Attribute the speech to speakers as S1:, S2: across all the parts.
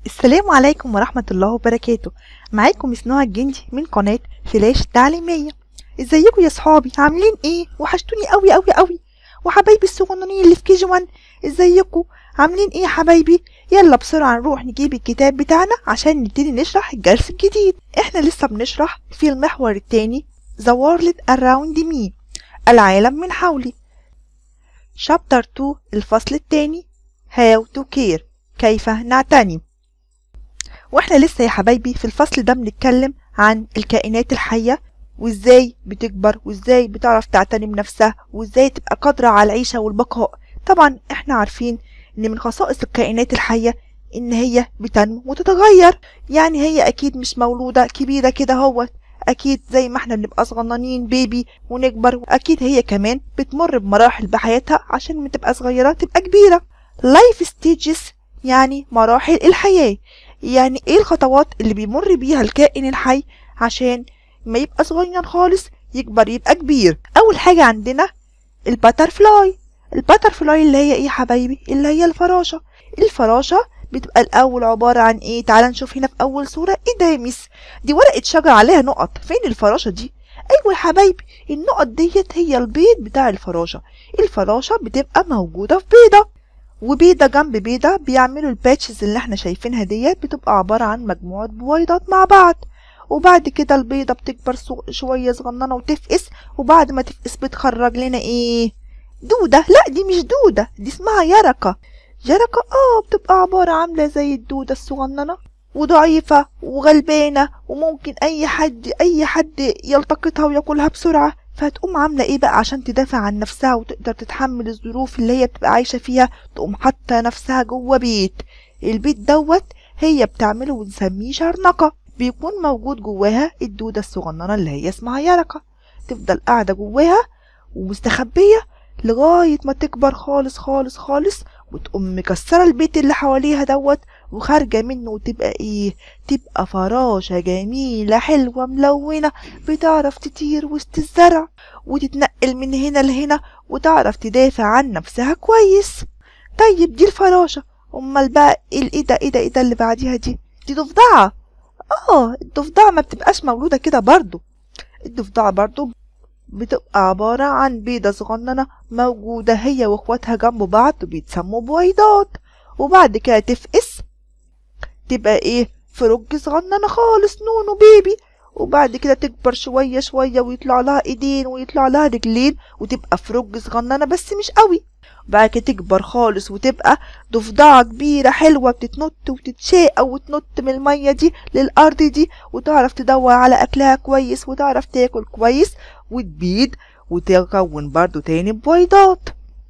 S1: السلام عليكم ورحمة الله وبركاته معاكم مس نهى الجندي من قناة فلاش تعليمية ازيكم يا صحابي عاملين ايه وحشتوني قوي قوي قوي وحبايبي الصغننين اللي في كي جي 1 ازيكم عاملين ايه يا حبايبي يلا بسرعة نروح نجيب الكتاب بتاعنا عشان نبتدي نشرح الدرس الجديد احنا لسه بنشرح في المحور التاني The World Around Me العالم من حولي شابتر 2 الفصل التاني How to Care كيف نعتني واحنا لسه يا حبايبي في الفصل ده بنتكلم عن الكائنات الحية وازاي بتكبر وازاي بتعرف تعتني بنفسها وازاي تبقى قادرة على العيشة والبقاء طبعا احنا عارفين ان من خصائص الكائنات الحية ان هي بتنمو وتتغير يعني هي اكيد مش مولودة كبيرة كده هو اكيد زي ما احنا بنبقى صغننين بيبي ونكبر واكيد هي كمان بتمر بمراحل بحياتها عشان ما تبقى صغيرة تبقى كبيرة لايف ستيجز يعني مراحل الحياة يعني ايه الخطوات اللي بيمر بيها الكائن الحي عشان ما يبقى صغير خالص يكبر يبقى كبير اول حاجة عندنا الباترفلاي الباترفلاي اللي هي ايه يا حبايبي اللي هي الفراشة الفراشة بتبقى الاول عبارة عن ايه تعال نشوف هنا في اول صورة ايه ده يا ميس دي ورقة شجر عليها نقط فين الفراشة دي ايوه يا حبايبي النقط ديت هي البيض بتاع الفراشة الفراشة بتبقى موجودة في بيضة وبيضة جنب بيضة بيعملوا الباتشز اللي احنا شايفينها ديت بتبقى عبارة عن مجموعة بويضات مع بعض وبعد كده البيضة بتكبر شوية صغننة وتفقس وبعد ما تفقس بتخرج لنا ايه دودة لا دي مش دودة دي اسمها يرقة يرقة اه بتبقى عبارة عاملة زي الدودة الصغننة وضعيفة وغلبانة وممكن اي حد اي حد يلتقطها وياكلها بسرعة فهتقوم عاملة ايه بقى عشان تدافع عن نفسها وتقدر تتحمل الظروف اللي هي بتبقى عايشة فيها تقوم حاطة نفسها جوه بيت البيت دوت هي بتعمله ونسميه شرنقة بيكون موجود جواها الدودة الصغننة اللي هي اسمها يرقة تفضل قاعدة جواها ومستخبية لغاية ما تكبر خالص خالص خالص وتقوم مكسرة البيت اللي حواليها دوت وخارجة منه وتبقى ايه تبقى فراشة جميلة حلوة ملونة بتعرف تطير وسط الزرع وتتنقل من هنا لهنا وتعرف تدافع عن نفسها كويس طيب دي الفراشة امال بقى ايه ده ايه ده ايه ده اللي بعديها دي دي ضفدعة اه الضفدعة ما بتبقاش مولودة كده برضو الضفدعة برضو بتبقى عبارة عن بيضة صغننة موجودة هي واخواتها جنب بعض وبيتسموا بويضات وبعد كده تفقس تبقى ايه فرج صغننة خالص نونو بيبي وبعد كده تكبر شوية شوية ويطلع لها ايدين ويطلع لها رجلين وتبقى فرج صغننة بس مش قوي وبعد كده تكبر خالص وتبقى ضفدعة كبيرة حلوة بتتنط وتتشاقى وتنط من المية دي للأرض دي وتعرف تدور على أكلها كويس وتعرف تاكل كويس وتبيض وتكون برضو تاني بويضات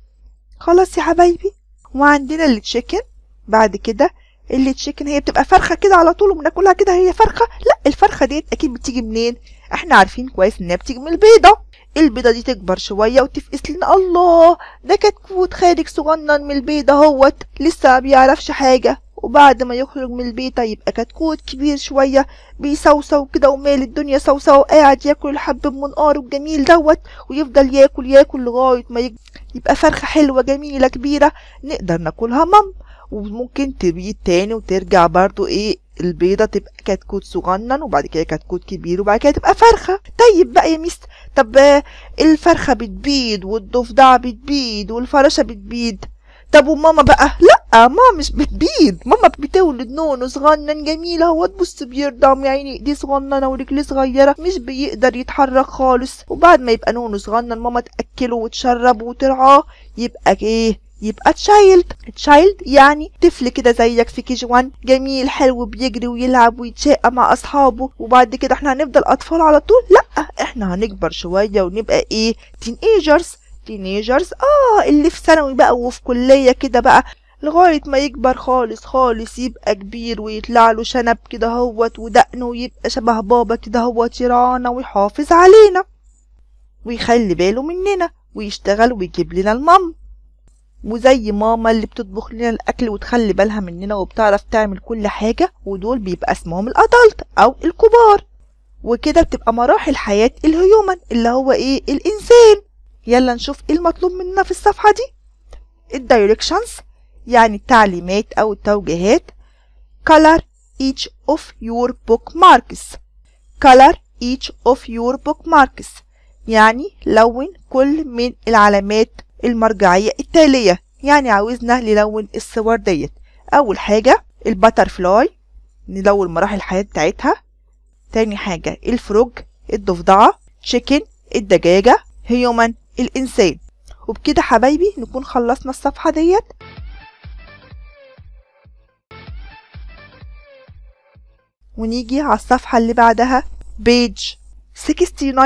S1: خلاص يا حبايبي وعندنا التشيكن بعد كده اللي تشيكن هي بتبقى فرخه كده على طول وبناكلها كده هي فرخه لا الفرخه ديت اكيد بتيجي منين احنا عارفين كويس انها بتيجي من البيضه البيضه دي تكبر شويه وتفقس لنا الله ده كتكوت خارج صغنن من البيضه اهوت لسه ما بيعرفش حاجه وبعد ما يخرج من البيضة يبقى كتكوت كبير شوية بيسوسو كده ومال الدنيا سوسو وقاعد ياكل الحب بمنقاره الجميل دوت ويفضل ياكل ياكل لغاية ما يبقى فرخة حلوة جميلة كبيرة نقدر ناكلها مم وممكن تبيض تاني وترجع برضو ايه البيضة تبقى كتكوت صغنن وبعد كده كتكوت كبير وبعد كده تبقى فرخة طيب بقى يا ميس طب الفرخة بتبيض والضفدعة بتبيض والفراشة بتبيض طب وماما بقى لا ماما مش بتبيض ماما بتولد نونو صغنن جميل اهو تبص بيرضم يعني ايديه صغننه ورجليه صغيره مش بيقدر يتحرك خالص وبعد ما يبقى نونو صغنن ماما تاكله وتشربه وترعاه يبقى ايه يبقى تشايلد تشايلد يعني طفل كده زيك في كي جي 1 جميل حلو بيجري ويلعب ويتشاقى مع اصحابه وبعد كده احنا هنفضل اطفال على طول لا احنا هنكبر شويه ونبقى ايه تين ايجرز تينيجرز اه اللي في ثانوي بقى وفي كلية كده بقى لغاية ما يكبر خالص خالص يبقى كبير ويطلع له شنب كده هوت ودقنه ويبقى شبه بابا كده هوت يرانا ويحافظ علينا ويخلي باله مننا ويشتغل ويجيب لنا المام وزي ماما اللي بتطبخ لنا الاكل وتخلي بالها مننا وبتعرف تعمل كل حاجة ودول بيبقى اسمهم الادلت او الكبار وكده بتبقى مراحل حياة الهيومن اللي هو ايه الانسان يلا نشوف ايه المطلوب مننا في الصفحة دي الدايركشنز يعني التعليمات او التوجيهات color each of your bookmarks color each of your bookmarks يعني لون كل من العلامات المرجعية التالية يعني عاوزنا نلون الصور ديت أول حاجة الباترفلاي نلون مراحل الحياة بتاعتها تاني حاجة الفروج الضفدعة تشيكن الدجاجة هيومن الإنسان وبكده حبايبي نكون خلصنا الصفحة ديت ونيجي على الصفحة اللي بعدها بيج 69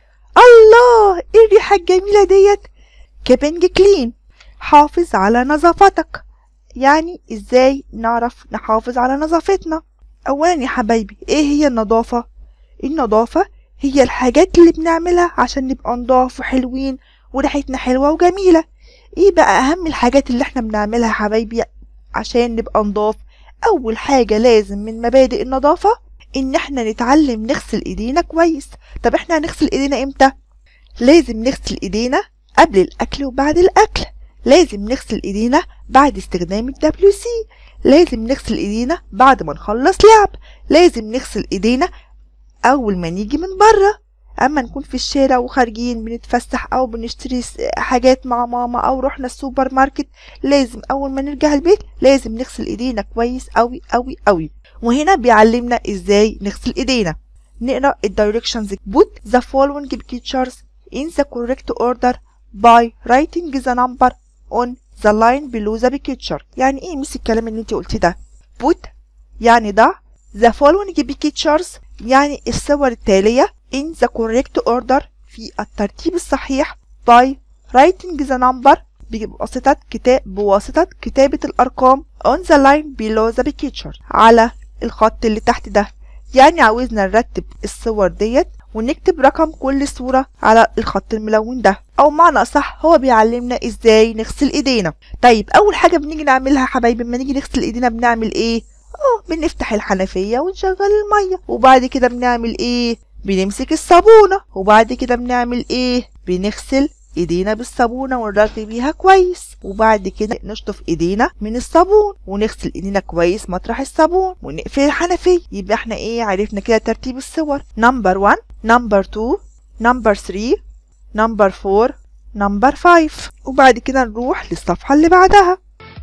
S1: الله ايه الريحة الجميلة ديت كيبنج كلين حافظ على نظافتك يعني ازاي نعرف نحافظ على نظافتنا اولا يا حبايبي ايه هي النظافة النظافة هي الحاجات اللي بنعملها عشان نبقى نضاف وحلوين وريحتنا حلوة وجميلة ايه بقى اهم الحاجات اللي احنا بنعملها يا حبايبي عشان نبقى نضاف اول حاجة لازم من مبادئ النظافة ان احنا نتعلم نغسل ايدينا كويس طب احنا هنغسل ايدينا امتى لازم نغسل ايدينا قبل الاكل وبعد الاكل لازم نغسل ايدينا بعد استخدام الدبليو سي لازم نغسل ايدينا بعد ما نخلص لعب لازم نغسل ايدينا اول ما نيجي من بره اما نكون في الشارع وخارجين بنتفسح او بنشتري حاجات مع ماما او رحنا السوبر ماركت لازم اول ما نرجع البيت لازم نغسل ايدينا كويس قوي قوي قوي وهنا بيعلمنا ازاي نغسل ايدينا نقرا الدايركشنز put the following pictures in the correct order by writing the number on the line below the picture يعني ايه مس الكلام اللي انت قلتيه ده put يعني ضع the following pictures يعني الصور التالية in the correct order في الترتيب الصحيح by writing the number بواسطة كتاب بواسطة كتابة الأرقام on the line below the picture على الخط اللي تحت ده يعني عاوزنا نرتب الصور ديت ونكتب رقم كل صورة على الخط الملون ده أو معنى أصح هو بيعلمنا إزاي نغسل إيدينا طيب أول حاجة بنيجي نعملها حبايبي لما نيجي نغسل إيدينا بنعمل إيه؟ اه بنفتح الحنفية ونشغل المية وبعد كده بنعمل إيه؟ بنمسك الصابونة وبعد كده بنعمل إيه؟ بنغسل ايدينا بالصابونه ونرغي بيها كويس وبعد كده نشطف ايدينا من الصابون ونغسل ايدينا كويس مطرح الصابون ونقفل الحنفيه يبقى احنا ايه عرفنا كده ترتيب الصور نمبر 1 نمبر 2 نمبر 3 نمبر 4 نمبر 5 وبعد كده نروح للصفحه اللي بعدها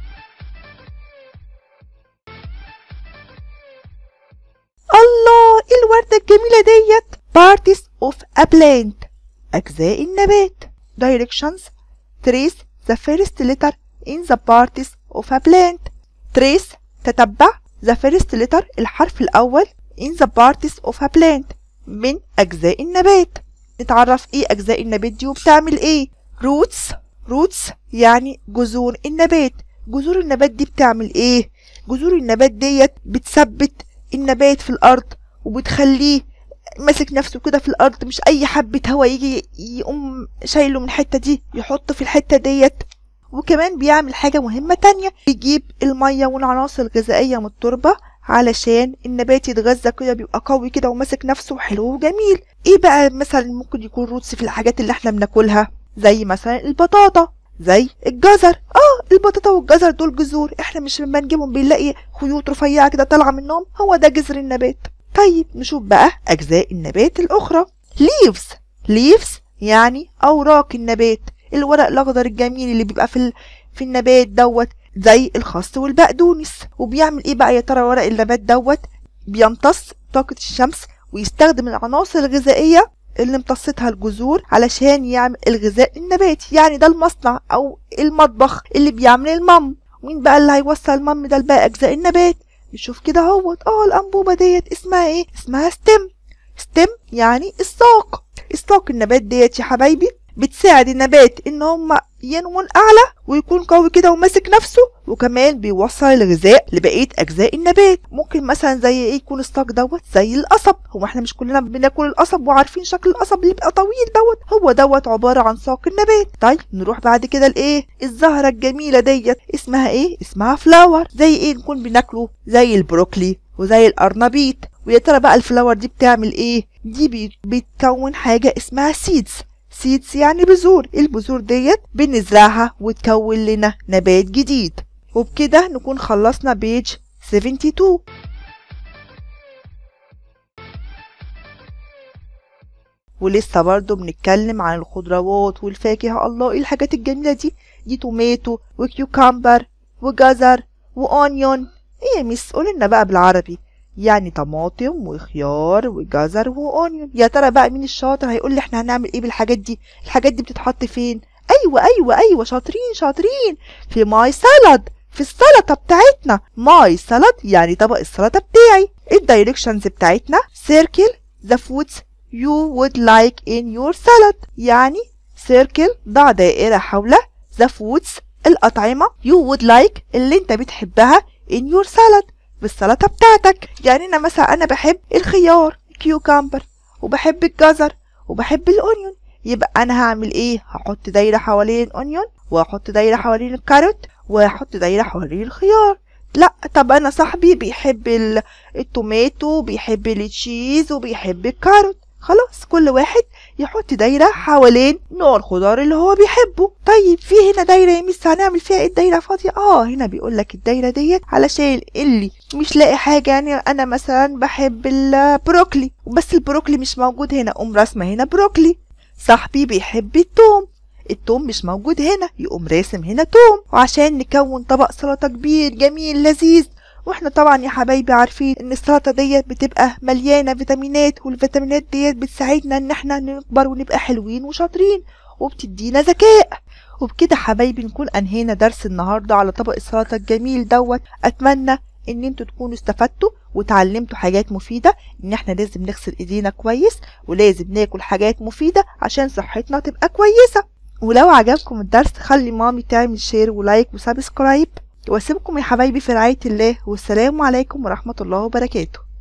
S1: الله ايه الوردة الجميلة ديت parties of a plant أجزاء النبات directions trace the first letter in the parties of a plant trace تتبع the first letter الحرف الأول in the parties of a plant من أجزاء النبات نتعرف إيه أجزاء النبات دي وبتعمل إيه roots roots يعني جذور النبات جذور النبات دي بتعمل إيه جذور النبات ديت بتثبت النبات في الأرض وبتخليه ماسك نفسه كده في الارض مش اي حبة هوا يجي يقوم شايله من الحتة دي يحطه في الحتة ديت وكمان بيعمل حاجة مهمة تانية بيجيب المية والعناصر الغذائية من التربة علشان النبات يتغذى كده بيبقى قوي كده وماسك نفسه وحلو وجميل ايه بقى مثلا ممكن يكون روتس في الحاجات اللي احنا بناكلها زي مثلا البطاطا زي الجزر اه البطاطا والجزر دول جذور احنا مش لما نجيبهم بنلاقي خيوط رفيعة كده طالعة منهم هو ده جذر النبات طيب نشوف بقى أجزاء النبات الأخرى leaves leaves يعني أوراق النبات الورق الأخضر الجميل اللي بيبقى في في النبات دوت زي الخس والبقدونس وبيعمل إيه بقى يا ترى ورق النبات دوت بيمتص طاقة الشمس ويستخدم العناصر الغذائية اللي امتصتها الجذور علشان يعمل الغذاء النباتي يعني ده المصنع أو المطبخ اللي بيعمل المم مين بقى اللي هيوصل المم ده لباقي أجزاء النبات نشوف كده اهوت اه الانبوبه ديت اسمها ايه اسمها ستيم ستيم يعني الساق الساق النبات ديت يا حبايبي بتساعد النبات ان هم ينمو اعلى ويكون قوي كده وماسك نفسه وكمان بيوصل الغذاء لبقيه اجزاء النبات ممكن مثلا زي ايه يكون الساق دوت زي القصب هو احنا مش كلنا بناكل القصب وعارفين شكل القصب اللي بيبقى طويل دوت هو دوت عباره عن ساق النبات طيب نروح بعد كده لايه الزهره الجميله ديت اسمها ايه اسمها فلاور زي ايه نكون بناكله زي البروكلي وزي القرنبيط ويا ترى بقى الفلاور دي بتعمل ايه دي بتكون حاجه اسمها سيدز سيدز يعني بذور البذور ديت بنزرعها وتكون لنا نبات جديد وبكده نكون خلصنا بيج 72 ولسه برضه بنتكلم عن الخضروات والفاكهة الله ايه الحاجات الجميلة دي دي توماتو وكيوكامبر وجزر وأونيون ايه يا ميس قولنا بقى بالعربي يعني طماطم وخيار وجزر وأونيون يا ترى بقى مين الشاطر هيقول لي احنا هنعمل ايه بالحاجات دي الحاجات دي بتتحط فين ايوه ايوه ايوه شاطرين شاطرين في ماي سالاد في السلطة بتاعتنا ماي سالاد يعني طبق السلطة بتاعي الدايركشنز بتاعتنا circle the foods you would like in your salad يعني circle ضع دائرة حول the foods الأطعمة you would like اللي انت بتحبها in your salad في السلطة بتاعتك يعني أنا مثلا أنا بحب الخيار كيوكامبر وبحب الجزر وبحب الأونيون يبقى أنا هعمل إيه هحط دايرة حوالين الأونيون وهحط دايرة حوالين الكاروت وهحط دايرة حوالين الخيار لا طب أنا صاحبي بيحب ال- التوماتو بيحب التشيز وبيحب الكاروت خلاص كل واحد يحط دايرة حوالين نوع الخضار اللي هو بيحبه طيب في هنا دايرة يا ميس هنعمل فيها ايه الدايرة فاضية اه هنا بيقول لك الدايرة ديت علشان اللي مش لاقي حاجة يعني انا مثلا بحب البروكلي بس البروكلي مش موجود هنا قوم راسمة هنا بروكلي صاحبي بيحب التوم التوم مش موجود هنا يقوم راسم هنا توم وعشان نكون طبق سلطة كبير جميل لذيذ واحنا طبعا يا حبايبي عارفين ان السلطة ديت بتبقى مليانة فيتامينات والفيتامينات ديت بتساعدنا ان احنا نكبر ونبقى حلوين وشاطرين وبتدينا ذكاء وبكده حبايبي نكون انهينا درس النهارده على طبق السلطة الجميل دوت اتمنى ان انتوا تكونوا استفدتوا وتعلمتوا حاجات مفيدة ان احنا لازم نغسل ايدينا كويس ولازم ناكل حاجات مفيدة عشان صحتنا تبقى كويسة ولو عجبكم الدرس خلي مامي تعمل شير ولايك وسبسكرايب واسيبكم يا حبايبي في رعاية الله والسلام عليكم ورحمة الله وبركاته